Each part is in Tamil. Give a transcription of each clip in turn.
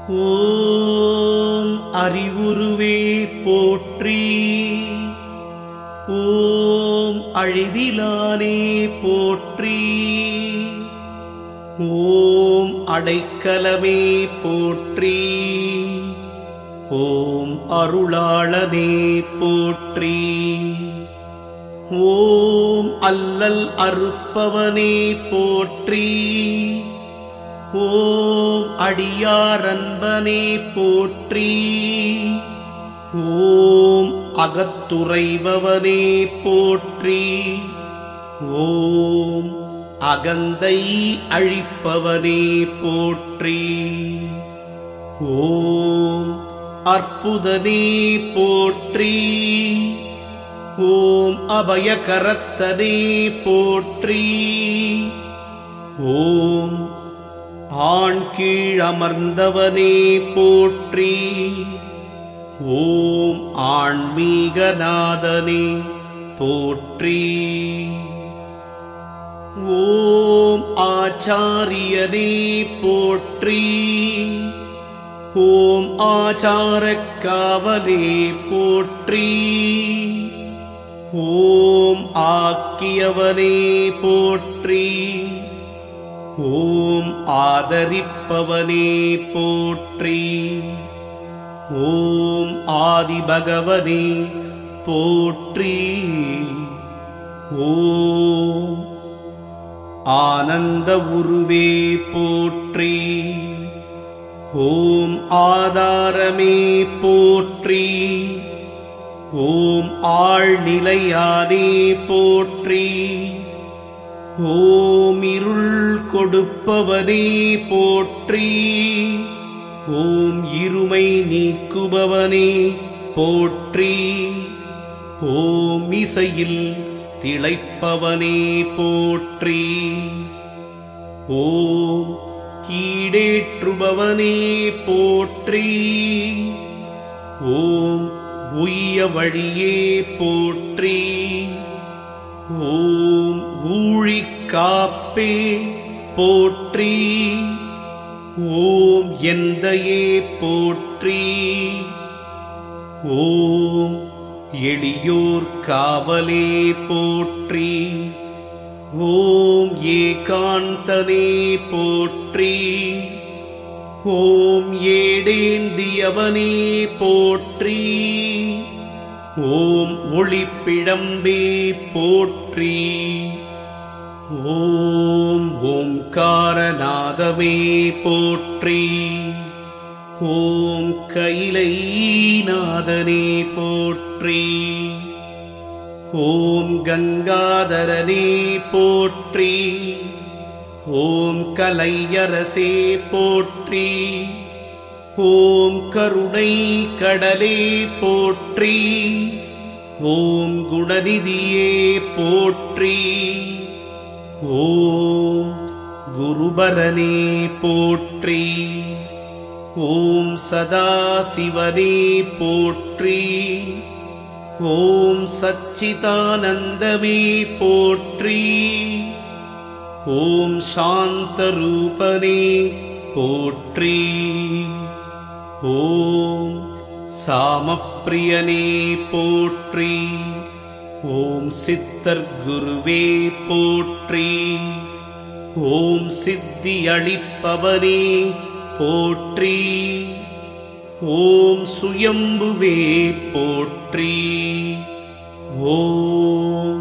ஓம் அறிவுருவே போற்றி ஓம் அழிவிலானே போற்றி ஓம் அடைக்கலமே போற்றி ஓம் அருளாளனே போற்றி ஓம் அல்லல் அறுப்பவனே போற்றி ஓம் அடியாரன்பனே போற்றி ஓம் அகத்துறைபவனே போற்றி ஓம் அகந்தை அழிப்பவனே போற்றி ஓம் அற்புதனே போற்றி ஓம் அபயகரத்தனே போற்றி ஓம் ஆண் கீழ் அமர்ந்தவனே போற்றி ஓம் ஆன்மீகநாதனே போற்றி ஓம் ஆச்சாரியனே போற்றி ஓம் ஆச்சாரக்காவலே போற்றி ஓம் ஆக்கியவனே போற்றி ஓம் ஆதரிப்பவனே போற்றி ஓம் ஆதிபகவனே போற்றி ஓம் ஆனந்த உருவே போற்றி ஓம் ஆதாரமே போற்றி ஓம் ஆழ்நிலையானே போற்றி ஓம் இருள் கொடுப்பவனே போற்றி ஓம் இருமை நீக்குபவனே போற்றி ஓம் இசையில் திளைப்பவனே போற்றி ஓம் கீடேற்றுபவனே போற்றி ஓம் உய்ய வழியே போற்றி ஓம் ஊழிக் காப்பே போற்றி ஓம் எந்தையே போற்றி ஓம் எளியோர் காவலே போற்றி ஓம் ஏகாந்தனே போற்றி ஓம் ஏடேந்தியவனே போற்றி ஓம் ஒளிப்பிழம்பே போற்றி ஓம் ஓம்காரநாதமே போற்றி ஓம் கைலைநாதனே போற்றி ஓம் கங்காதரனே போற்றி ஓம் கலையரசே போற்றி ஓம் கருணை கடலே போற்றி ஓம் குணநிதியே போற்றி ஓம் குருபரனே போற்றி ஓம் சதாசிவனே போற்றி ஓம் சச்சிதானந்தமே போற்றி ஓம் சாந்தரூபனே போற்றி ஓம் சாமப்பிரியனே போற்றி ஓம் சித்தர் குருவே போற்றி ஓம் சித்தி அளிப்பவனே போற்றி ஓம் சுயம்புவே போற்றி ஓம்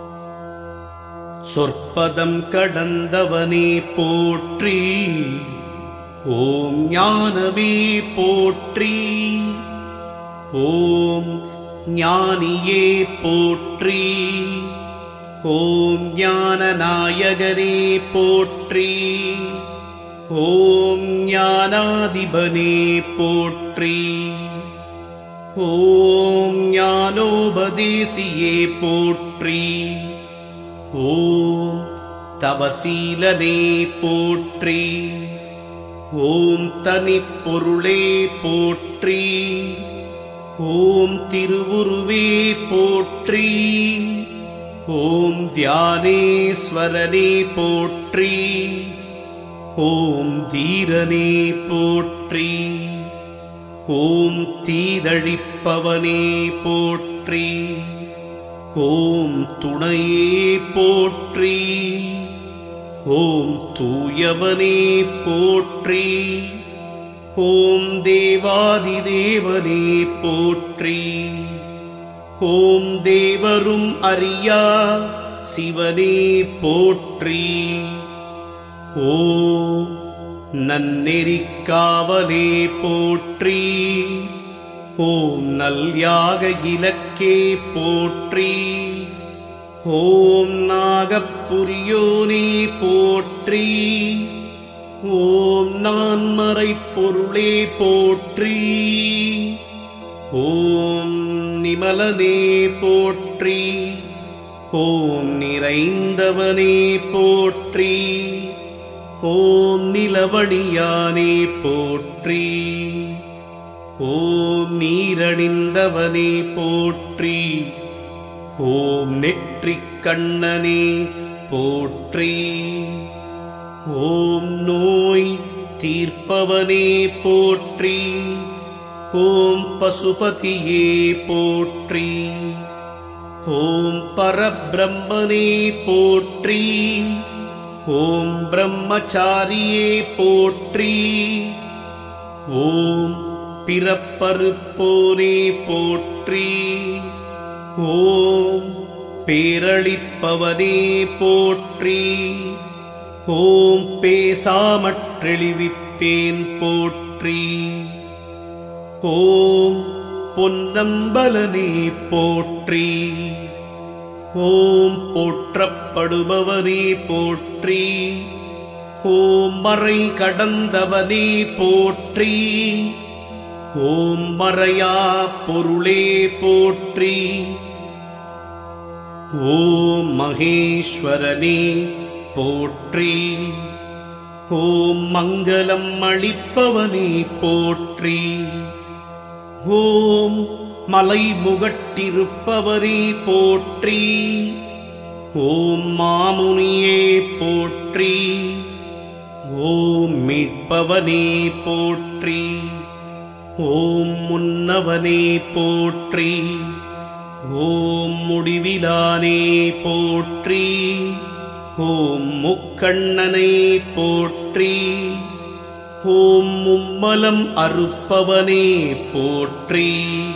சொற்பதம் கடந்தவனே போற்றி ஓம் ஞானமே போற்றி ஓம் ஞானியே போற்றி ஓம் ஞானநாயகனே போற்றி ஓம் ஞானாதிபனே போற்றி ஓம் ஞானோபதேசியே போற்றி ஓம் தவசீலனே போற்றி ஓம் தனிப்பொருளே போற்றி ஓம் திருவுருவே போற்றி ஓம் தியானேஸ்வரனே போற்றி ஓம் தீரனே போற்றி ஓம் தீதழிப்பவனே போற்றி ஓம் துணையே போற்றி ஓம் தூயவனே போற்றி ஓம் தேவாதிதேவனே போற்றி ஓம் தேவரும் அறியா சிவனே போற்றி ஓம் நன்னெறிக்காவலே போற்றி ஓம் நல்யாக இலக்கே போற்றி ஓம் நாகப்புரியோனே போற்றி ஓம் நான்மறை பொருளே போற்றி ஓம் நிமலனே போற்றி ஓம் நிறைந்தவனே போற்றி ஓம் நிலவணியானே போற்றி ஓம் நீரணிந்தவனே போற்றி ஓம் நெற்றிக் கண்ணனே போற்றி ஓம் நோய் தீர்ப்பவனே போற்றி ஓம் பசுபதியே போற்றி ஓம் பரபிரம்மனே போற்றி ஓம் பிரம்மச்சாரியே போற்றி ஓம் பிறப்பறுப்போனே போற்றி ஓம் பேரளிப்பவனே போற்றி ஓம் பேசாமற்றெளிவிப்பேன் போற்றி ஓம் பொன்னம்பலனே போற்றி ஓம் போற்றப்படுபவனே போற்றி ஓம் மறை கடந்தவனே போற்றி ஓம் மறையா பொருளே போற்றி ஓம் மகேஸ்வரனே போற்றி ஓம் மங்களம் அளிப்பவனே போற்றி ஓம் மலை முகட்டிருப்பவரே போற்றி ஓம் மாமுனியே போற்றி ஓம் மீட்பவனே போற்றி ஓம் முன்னவனே போற்றி ஓம் முடிவிலானே போற்றி ஓம் முக்கண்ணனை போற்றி ஓம் மும்மலம் அறுப்பவனே போற்றி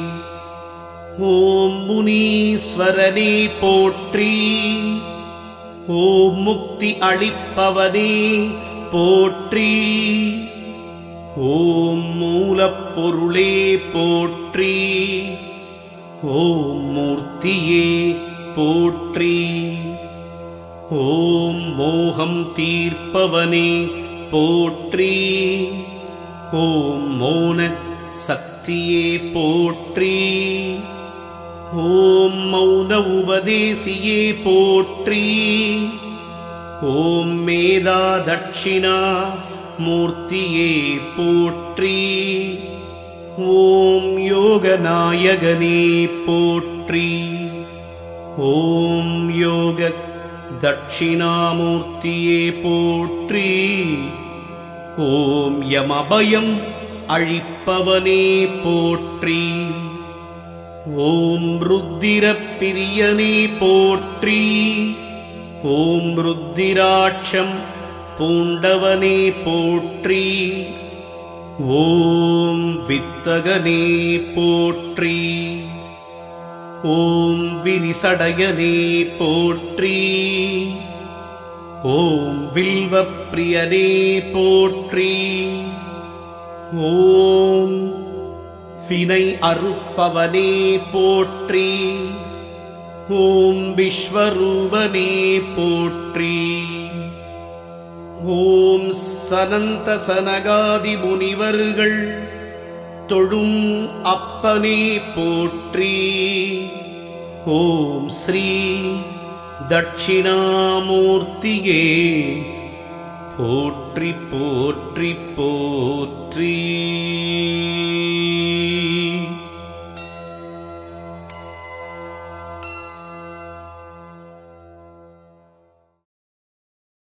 ஓம் முனீஸ்வரனே போற்றி ஓம் முக்தி அளிப்பவனே போற்றி ஓம் மூலப்பொருளே போற்றி ஓம் மூர்த்தியே போற்றி ஓம் மோகம் தீர்ப்பவனே போற்றி ஓம் மோன சக்தியே போற்றி ஓம் மௌன உபதேசியே போற்றி ஓம் மேதா தட்சிணா மூர்த்தியே போற்றி ஓம் யோகநாயகனே போற்றி ஓம் யோக தட்சிணாமூர்த்தியே போற்றி ஓம் யமபயம் அழிப்பவனே போற்றி ஓம் ருத்திரப் பிரியனே போற்றி ஓம் ருத்திராட்சம் பூண்டவனே போற்றி ஓம் வித்தகனே போற்றி ஓம் விரிசடையனே போற்றி ஓம் வில்வப்பிரியனே போற்றி ஓம் வினை அறுப்பவனே போற்றி ஓம் விஸ்வரூபனே போற்றி ஓம் சனந்த சனகாதி முனிவர்கள் தொழும் அப்பனே போற்றி ஓம் ஸ்ரீ தட்சிணாமூர்த்தியே போற்றி போற்றி போற்றி